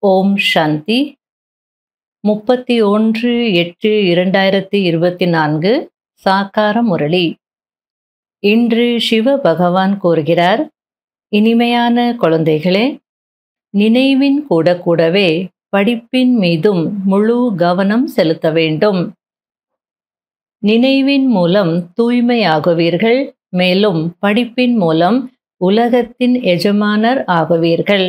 ஓம் சாந்தி முப்பத்தி ஒன்று எட்டு இரண்டாயிரத்தி இருபத்தி நான்கு சாக்கார முரளி இன்று சிவ பகவான் கூறுகிறார் இனிமையான குழந்தைகளே நினைவின் கூட கூடவே படிப்பின் மீதும் முழு கவனம் செலுத்த வேண்டும் நினைவின் மூலம் தூய்மையாகுவீர்கள் மேலும் படிப்பின் மூலம் உலகத்தின் எஜமானர் ஆகுவீர்கள்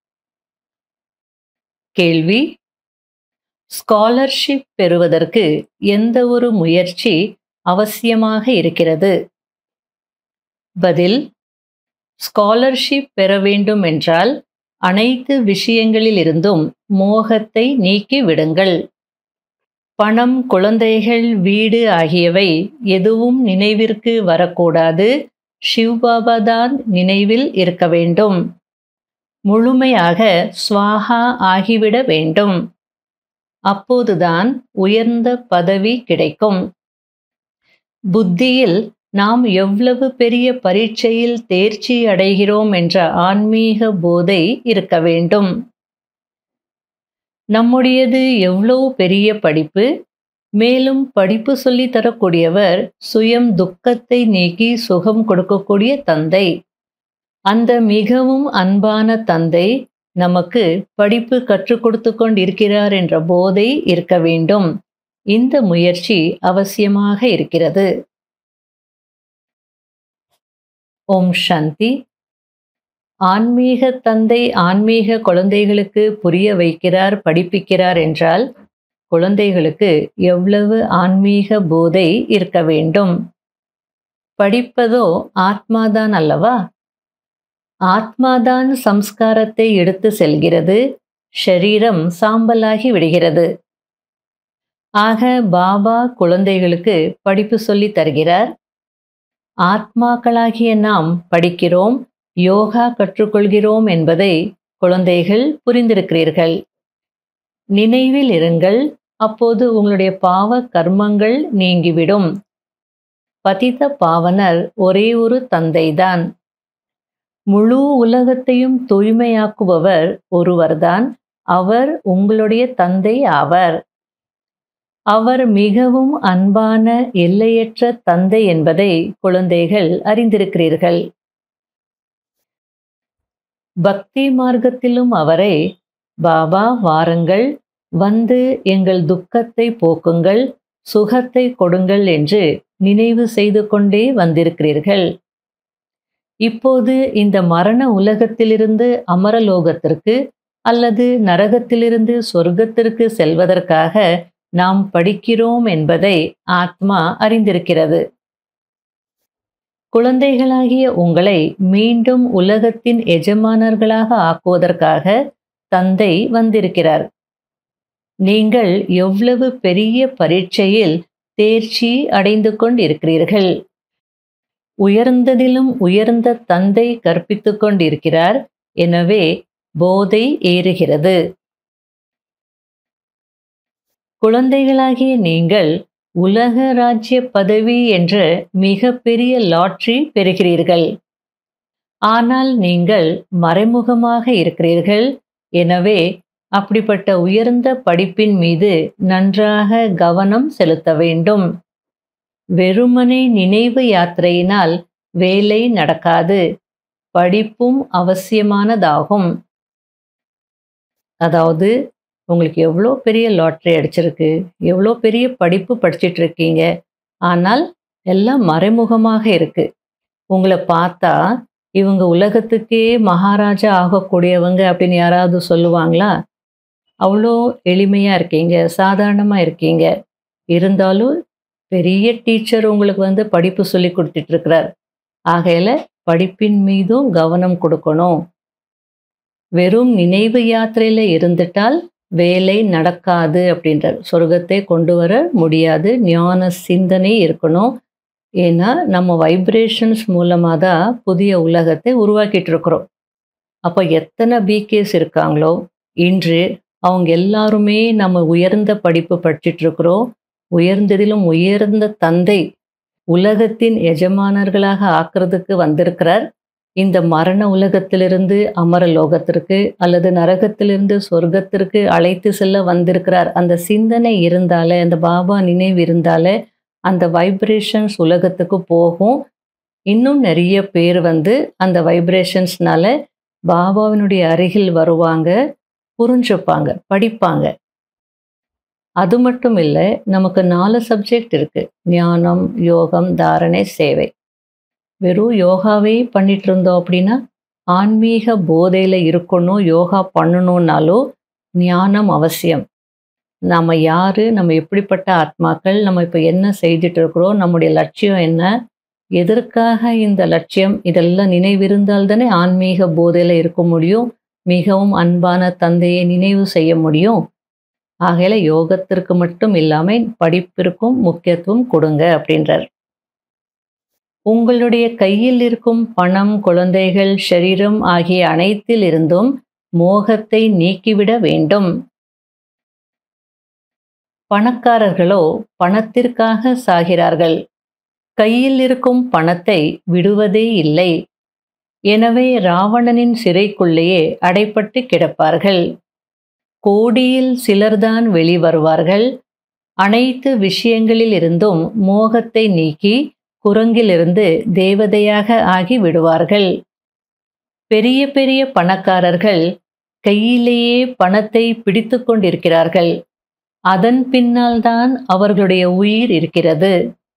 கேள்வி ஸ்காலர்ஷிப் பெறுவதற்கு எந்த ஒரு முயற்சி அவசியமாக இருக்கிறது பதில் ஸ்காலர்ஷிப் பெற வேண்டும் என்றால் அனைத்து விஷயங்களிலிருந்தும் மோகத்தை நீக்கி விடுங்கள் பணம் குழந்தைகள் வீடு ஆகியவை எதுவும் நினைவிற்கு வரக்கூடாது சிவ்பாபா தான் நினைவில் இருக்க வேண்டும் முழுமையாக ஸ்வாகா ஆகிவிட வேண்டும் அப்போதுதான் உயர்ந்த பதவி கிடைக்கும் புத்தியில் நாம் எவ்வளவு பெரிய பரீட்சையில் தேர்ச்சி அடைகிறோம் என்ற ஆன்மீக போதை இருக்க வேண்டும் நம்முடையது எவ்வளவு பெரிய படிப்பு மேலும் படிப்பு சொல்லி தரக்கூடியவர் சுயம் துக்கத்தை நீக்கி சுகம் கொடுக்கக்கூடிய தந்தை அந்த மிகவும் அன்பான தந்தை நமக்கு படிப்பு கற்றுக் கொடுத்து கொண்டிருக்கிறார் என்ற போதை இருக்க வேண்டும் இந்த முயற்சி அவசியமாக இருக்கிறது ஓம் சாந்தி ஆன்மீக தந்தை ஆன்மீக குழந்தைகளுக்கு புரிய வைக்கிறார் படிப்பிக்கிறார் என்றால் குழந்தைகளுக்கு எவ்வளவு ஆன்மீக போதை இருக்க வேண்டும் படிப்பதோ ஆத்மாதான் அல்லவா ஆத்மாதான் சம்ஸ்காரத்தை எடுத்து செல்கிறது ஷரீரம் சாம்பலாகி விடுகிறது ஆக பாபா குழந்தைகளுக்கு படிப்பு சொல்லி தருகிறார் ஆத்மாக்களாகிய நாம் படிக்கிறோம் யோகா கற்றுக்கொள்கிறோம் என்பதை குழந்தைகள் புரிந்திருக்கிறீர்கள் நினைவில் இருங்கள் அப்போது உங்களுடைய பாவ கர்மங்கள் நீங்கிவிடும் பதித பாவனர் ஒரே ஒரு தந்தைதான் முழு உலகத்தையும் தூய்மையாக்குபவர் ஒருவர்தான் அவர் உங்களுடைய தந்தை ஆவர் அவர் மிகவும் அன்பான எல்லையற்ற தந்தை என்பதை குழந்தைகள் அறிந்திருக்கிறீர்கள் பக்தி மார்க்கத்திலும் அவரை பாபா வாருங்கள் வந்து எங்கள் துக்கத்தை போக்குங்கள் சுகத்தை கொடுங்கள் என்று நினைவு செய்து கொண்டே வந்திருக்கிறீர்கள் இப்போது இந்த மரண உலகத்திலிருந்து அமரலோகத்திற்கு அல்லது நரகத்திலிருந்து சொர்க்கத்திற்கு செல்வதற்காக நாம் படிக்கிறோம் என்பதை ஆத்மா அறிந்திருக்கிறது குழந்தைகளாகிய உங்களை மீண்டும் உலகத்தின் எஜமானர்களாக ஆக்குவதற்காக தந்தை வந்திருக்கிறார் நீங்கள் எவ்வளவு பெரிய பரீட்சையில் தேர்ச்சி அடைந்து கொண்டிருக்கிறீர்கள் உயர்ந்ததிலும் உயர்ந்த தந்தை கற்பித்து கொண்டிருக்கிறார் எனவே போதை ஏறுகிறது குழந்தைகளாகிய நீங்கள் உலக ராஜ்ய பதவி என்ற மிக பெரிய லாட்ரி பெறுகிறீர்கள் ஆனால் நீங்கள் மறைமுகமாக இருக்கிறீர்கள் எனவே அப்படிப்பட்ட உயர்ந்த படிப்பின் மீது நன்றாக கவனம் செலுத்த வேண்டும் வெறுமனை நினைவு யாத்திரையினால் வேலை நடக்காது படிப்பும் அவசியமானதாகும் அதாவது உங்களுக்கு எவ்வளோ பெரிய லாட்ரி அடிச்சிருக்கு எவ்வளோ பெரிய படிப்பு படிச்சிட்டு இருக்கீங்க ஆனால் எல்லாம் மறைமுகமாக இருக்கு உங்களை பார்த்தா இவங்க உலகத்துக்கே மகாராஜா ஆகக்கூடியவங்க அப்படின்னு யாராவது சொல்லுவாங்களா அவ்வளோ எளிமையாக இருக்கீங்க சாதாரணமாக இருக்கீங்க இருந்தாலும் பெரிய டீச்சர் உங்களுக்கு வந்து படிப்பு சொல்லி கொடுத்துட்டு இருக்கிறார் ஆகையில படிப்பின் மீதும் கவனம் கொடுக்கணும் வெறும் நினைவு யாத்திரையில இருந்துட்டால் வேலை நடக்காது அப்படின்றார் சொர்க்கத்தை கொண்டு வர முடியாது ஞான சிந்தனை இருக்கணும் ஏன்னா நம்ம வைப்ரேஷன்ஸ் மூலமாக தான் புதிய உலகத்தை உருவாக்கிட்டு இருக்கிறோம் அப்போ எத்தனை பிகேஸ் இருக்காங்களோ இன்று அவங்க எல்லாருமே நம்ம உயர்ந்த படிப்பு படிச்சுட்டு இருக்கிறோம் உயர்ந்ததிலும் உயர்ந்த தந்தை உலகத்தின் எஜமானர்களாக ஆக்கிறதுக்கு வந்திருக்கிறார் இந்த மரண உலகத்திலிருந்து அமர லோகத்திற்கு அல்லது நரகத்திலிருந்து சொர்க்கத்திற்கு அழைத்து செல்ல வந்திருக்கிறார் அந்த சிந்தனை இருந்தாலே அந்த பாபா நினைவு இருந்தாலே அந்த வைப்ரேஷன்ஸ் உலகத்துக்கு போகும் இன்னும் நிறைய பேர் வந்து அந்த வைப்ரேஷன்ஸ்னால பாபாவினுடைய அருகில் வருவாங்க புரிஞ்சுப்பாங்க படிப்பாங்க அது மட்டும் இல்லை நமக்கு நாலு சப்ஜெக்ட் இருக்கு ஞானம் யோகம் தாரணை சேவை வெறும் யோகாவே பண்ணிட்டு இருந்தோம் அப்படின்னா ஆன்மீக போதையில் இருக்கணும் யோகா பண்ணணும்னாலோ ஞானம் அவசியம் நம்ம யாரு நம்ம எப்படிப்பட்ட ஆத்மாக்கள் நம்ம இப்போ என்ன செய்துட்டு இருக்கிறோம் நம்முடைய லட்சியம் என்ன எதற்காக இந்த லட்சியம் இதெல்லாம் நினைவிருந்தால் தானே ஆன்மீக போதையில் இருக்க முடியும் மிகவும் அன்பான தந்தையை நினைவு செய்ய முடியும் ஆகையில யோகத்திற்கு மட்டும் இல்லாமல் படிப்பிற்கும் முக்கியத்துவம் கொடுங்க அப்படின்றார் உங்களுடைய கையில் இருக்கும் பணம் குழந்தைகள் ஷரீரம் ஆகிய அனைத்தில் இருந்தும் மோகத்தை நீக்கிவிட வேண்டும் பணக்காரர்களோ பணத்திற்காக சாகிறார்கள் கையில் இருக்கும் பணத்தை விடுவதே இல்லை எனவே ராவணனின் சிறைக்குள்ளேயே அடைப்பட்டு கிடப்பார்கள் கோடியில் சிலர்தான் வெளிவருவார்கள் அனைத்து விஷயங்களில் இருந்தும் மோகத்தை நீக்கி குரங்கிலிருந்து தேவதையாக ஆகி விடுவார்கள் பெரிய பெரிய பணக்காரர்கள் கையிலேயே பணத்தை பிடித்து கொண்டிருக்கிறார்கள் அதன் பின்னால் தான் அவர்களுடைய உயிர் இருக்கிறது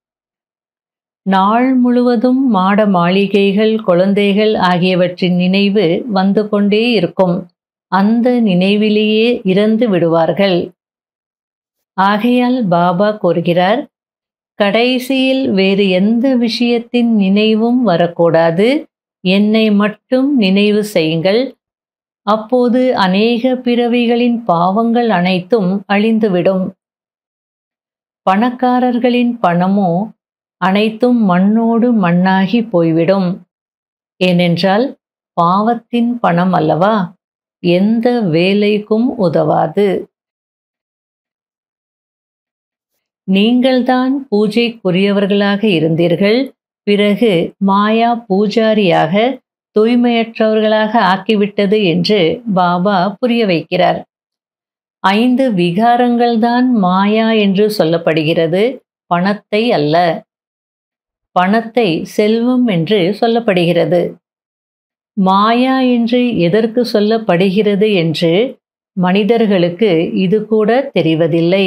நாள் முழுவதும் மாட மாளிகைகள் குழந்தைகள் ஆகியவற்றின் நினைவு வந்து கொண்டே இருக்கும் அந்த நினைவிலேயே இறந்து விடுவார்கள் ஆகையால் பாபா கூறுகிறார் கடைசியில் வேறு எந்த விஷயத்தின் நினைவும் வரக்கூடாது என்னை மட்டும் நினைவு செய்யுங்கள் அப்போது அநேக பிறவிகளின் பாவங்கள் அனைத்தும் அழிந்துவிடும் பணக்காரர்களின் பணமோ அனைத்தும் மண்ணோடு மண்ணாகி போய்விடும் ஏனென்றால் பாவத்தின் பணம் அல்லவா எந்த வேலைக்கும் உதவாது நீங்கள்தான் பூஜைக்குரியவர்களாக இருந்தீர்கள் பிறகு மாயா பூஜாரியாக தூய்மையற்றவர்களாக ஆக்கிவிட்டது என்று பாபா புரிய வைக்கிறார் ஐந்து விகாரங்கள் தான் மாயா என்று சொல்லப்படுகிறது பணத்தை அல்ல பணத்தை செல்வம் என்று சொல்லப்படுகிறது மாயா என்று எதற்கு சொல்லப்படுகிறது என்று மனிதர்களுக்கு இது கூட தெரிவதில்லை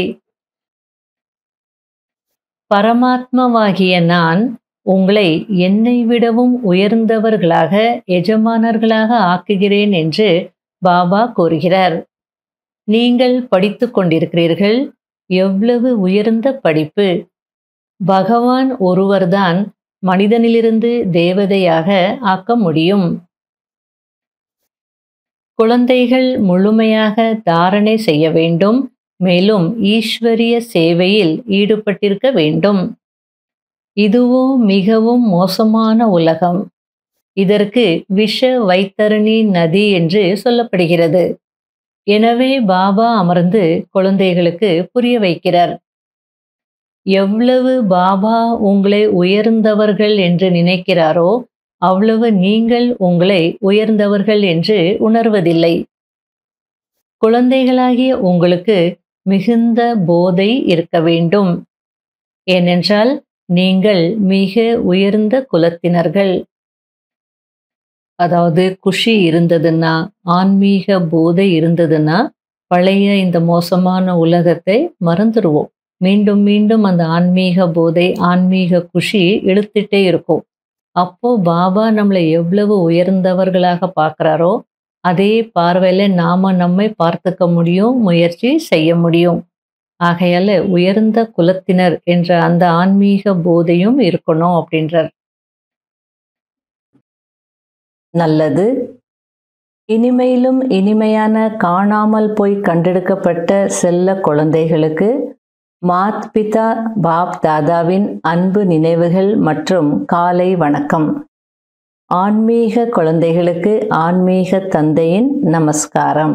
பரமாத்மாவாகிய நான் உங்களை என்னை விடவும் உயர்ந்தவர்களாக எஜமானர்களாக ஆக்குகிறேன் என்று பாபா கூறுகிறார் நீங்கள் படித்து கொண்டிருக்கிறீர்கள் எவ்வளவு உயர்ந்த படிப்பு பகவான் ஒருவர்தான் மனிதனிலிருந்து தேவதையாக ஆக்க முடியும் குழந்தைகள் முழுமையாக தாரணை செய்ய வேண்டும் மேலும் ஈஸ்வரிய சேவையில் ஈடுபட்டிருக்க வேண்டும் இதுவோ மிகவும் மோசமான உலகம் இதற்கு விஷ வைத்தரணி நதி என்று சொல்லப்படுகிறது எனவே பாபா அமர்ந்து குழந்தைகளுக்கு புரிய வைக்கிறார் எவ்வளவு பாபா உங்களை உயர்ந்தவர்கள் என்று நினைக்கிறாரோ அவ்வளவு நீங்கள் உங்களை உயர்ந்தவர்கள் என்று உணர்வதில்லை குழந்தைகளாகிய உங்களுக்கு மிகுந்த போதை இருக்க வேண்டும் ஏனென்றால் நீங்கள் மிக உயர்ந்த குலத்தினர்கள் அதாவது குஷி இருந்ததுன்னா ஆன்மீக போதை இருந்ததுன்னா பழைய இந்த மோசமான உலகத்தை மறந்துடுவோம் மீண்டும் மீண்டும் அந்த ஆன்மீக போதை ஆன்மீக குஷி இழுத்துட்டே இருக்கும் அப்போ பாபா நம்மளை எவ்வளவு உயர்ந்தவர்களாக பார்க்குறாரோ அதே பார்வையில நாம நம்மை பார்த்துக்க முடியும் முயற்சி செய்ய முடியும் ஆகையால உயர்ந்த குலத்தினர் என்ற அந்த ஆன்மீக போதையும் இருக்கணும் அப்படின்றார் நல்லது இனிமையிலும் இனிமையான காணாமல் போய் கண்டெடுக்கப்பட்ட செல்ல குழந்தைகளுக்கு மாத் பிதா பாப் தாதாவின் அன்பு நினைவுகள் மற்றும் காலை வணக்கம் ஆன்மீக குழந்தைகளுக்கு ஆன்மீக தந்தையின் நமஸ்காரம்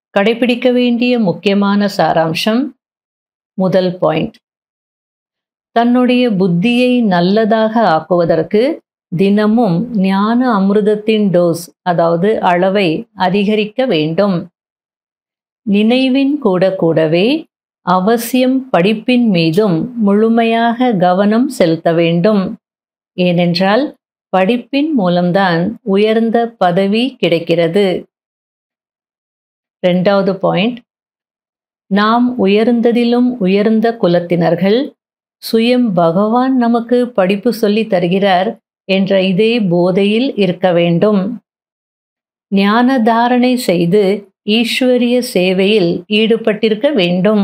கடைபிடிக்க வேண்டிய முக்கியமான சாராம்சம் முதல் பாயிண்ட் தன்னுடைய புத்தியை நல்லதாக ஆக்குவதற்கு தினமும் ஞான அமிர்தத்தின் டோஸ் அதாவது அளவை அதிகரிக்க வேண்டும் நினைவின் கூட கூடவே அவசியம் படிப்பின் மீதும் முழுமையாக கவனம் செலுத்த வேண்டும் ஏனென்றால் படிப்பின் மூலம்தான் உயர்ந்த பதவி கிடைக்கிறது ரெண்டாவது பாயிண்ட் நாம் உயர்ந்ததிலும் உயர்ந்த குலத்தினர்கள் சுயம் பகவான் நமக்கு படிப்பு சொல்லி தருகிறார் என்ற இதே போதையில் இருக்க வேண்டும் ஞான தாரணை செய்து ஈஸ்வரிய சேவையில் ஈடுபட்டிருக்க வேண்டும்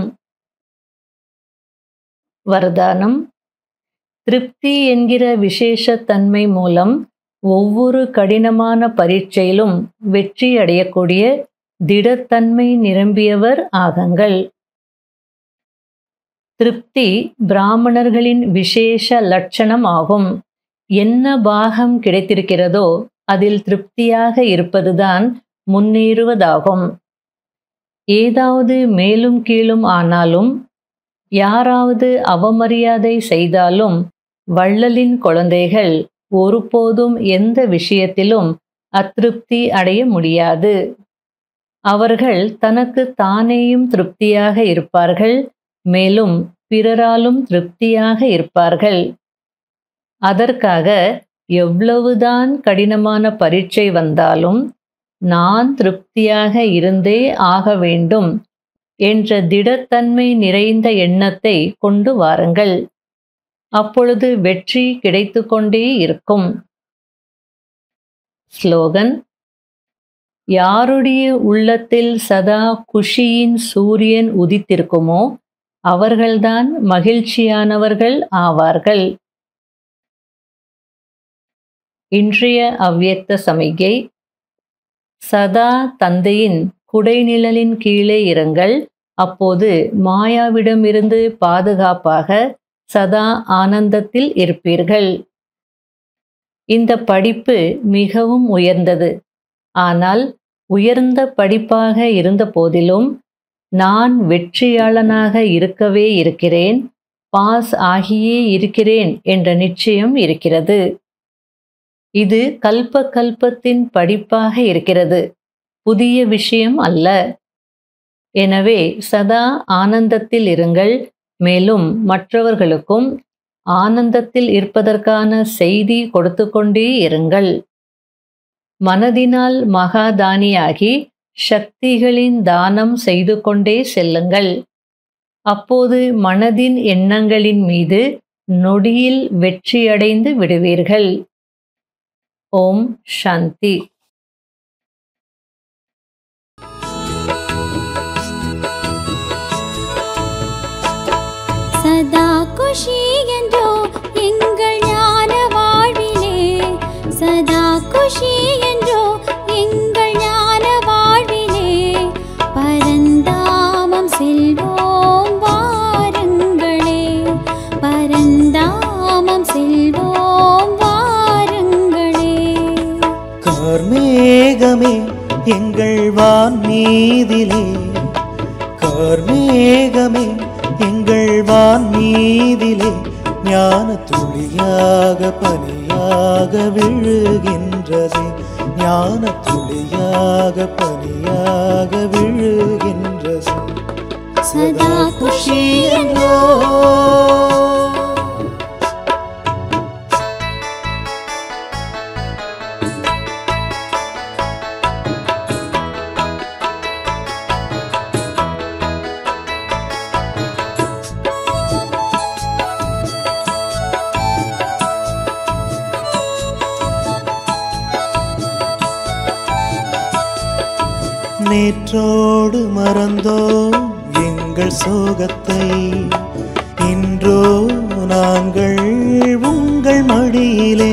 வரதானம் திருப்தி என்கிற விசேஷ தன்மை மூலம் ஒவ்வொரு கடினமான பரீட்சையிலும் வெற்றி அடையக்கூடிய திடத்தன்மை நிரம்பியவர் ஆகுங்கள் திருப்தி பிராமணர்களின் விசேஷ லட்சணம் ஆகும் என்ன பாகம் கிடைத்திருக்கிறதோ அதில் திருப்தியாக இருப்பதுதான் முன்னேறுவதாகும் ஏதாவது மேலும் கீழும் ஆனாலும் யாராவது அவமரியாதை செய்தாலும் வள்ளலின் குழந்தைகள் ஒருபோதும் எந்த விஷயத்திலும் அத்திருப்தி அடைய முடியாது அவர்கள் தனக்கு தானேயும் திருப்தியாக இருப்பார்கள் மேலும் பிறராலும் திருப்தியாக இருப்பார்கள் அதற்காக எவ்வளவுதான் கடினமான பரீட்சை வந்தாலும் நான் திருப்தியாக இருந்தே ஆக வேண்டும் என்ற திடத்தன்மை நிறைந்த எண்ணத்தை கொண்டு வாருங்கள் அப்பொழுது வெற்றி கிடைத்து கொண்டே இருக்கும் ஸ்லோகன் யாருடைய உள்ளத்தில் சதா குஷியின் சூரியன் உதித்திருக்குமோ அவர்கள்தான் மகிழ்ச்சியானவர்கள் ஆவார்கள் இன்றைய அவ்வியக்த சமிகை சதா தந்தையின் குடைநிழலின் கீழே இருங்கள் அப்போது மாயாவிடமிருந்து பாதுகாப்பாக சதா ஆனந்தத்தில் இருப்பீர்கள் இந்த படிப்பு மிகவும் உயர்ந்தது ஆனால் உயர்ந்த படிப்பாக இருந்த போதிலும் நான் வெற்றியாளனாக இருக்கவே இருக்கிறேன் பாஸ் ஆகியே இருக்கிறேன் என்ற நிச்சயம் இருக்கிறது இது கல்ப கல்பத்தின் படிப்பாக இருக்கிறது புதிய விஷயம் அல்ல எனவே சதா ஆனந்தத்தில் இருங்கள் மேலும் மற்றவர்களுக்கும் ஆனந்தத்தில் இருப்பதற்கான செய்தி கொடுத்து கொண்டே இருங்கள் மனதினால் மகாதானியாகி சக்திகளின் தானம் செய்து கொண்டே செல்லுங்கள் அப்போது மனதின் எண்ணங்களின் மீது நொடியில் வெற்றியடைந்து விடுவீர்கள் ஓம் சாந்தி சதா குஷி என்றோ எங்கள் ஞான வாழ்விலே சதா குஷி என்றோ எங்கள் ஞான வாழ்விலே பரந்தாமம் செல்வோம் வாருங்களே பரந்தாமம் செல்வோம் வாருங்களே கார்மேகமே எங்கள் வான் மீதிலே கார்மேகமே எங்கள் வான் மீதிலே ஞான துளியாக பனியாக விழுகின்றதே ஞான துளியாக பனியாக விழுகின்றதே சதா குஷி என்றோ நேற்றோடு மறந்தோம் எங்கள் சோகத்தை இன்றோ நாங்கள் உங்கள் மடியிலே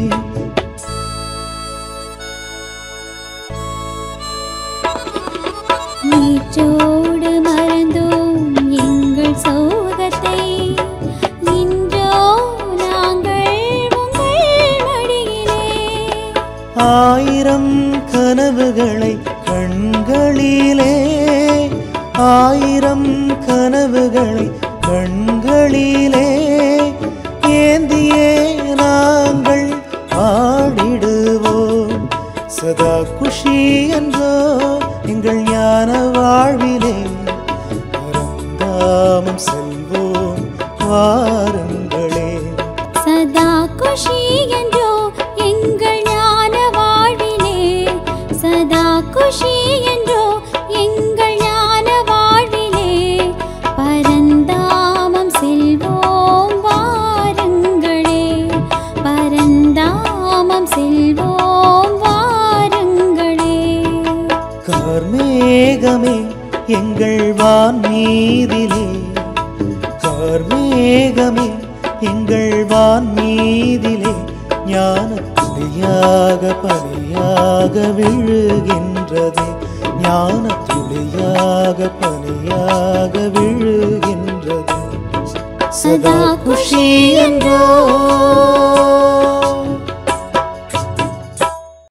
நீச்சோடு மறந்தோம் எங்கள் சோகத்தை இன்றோ நாங்கள் உங்கள் மடியிலே ஆயிரம் கனவுகளை கண்களிலே ஆயிரம் கனவுகளை கண்களிலே பாடியே நாங்கள் பாடிடுவோம் சதா குஷி என்றோ எங்கள் ஞான வாழ்விலே பரந்தாமம் செல்வோம் வாருங்களே சதா குஷி என்றோ எங்கள் ஞான வாழ்விலே சதா குஷி என்றோ எங்கள் ஞான வாழ்விலே பரந்தாமம் செல்வோம் வாருங்களே பரந்தாமம் செல்வோம் வாருங்களே கார்மேகமே எங்கள் வான் மீதிலே கார்மேகமே எங்கள் வான் மீதிலே ஞான துளியாக பனியாக விழுகின்றது ஞான துளியாக பனியாக விழுகின்றது சதா குஷி என்றோ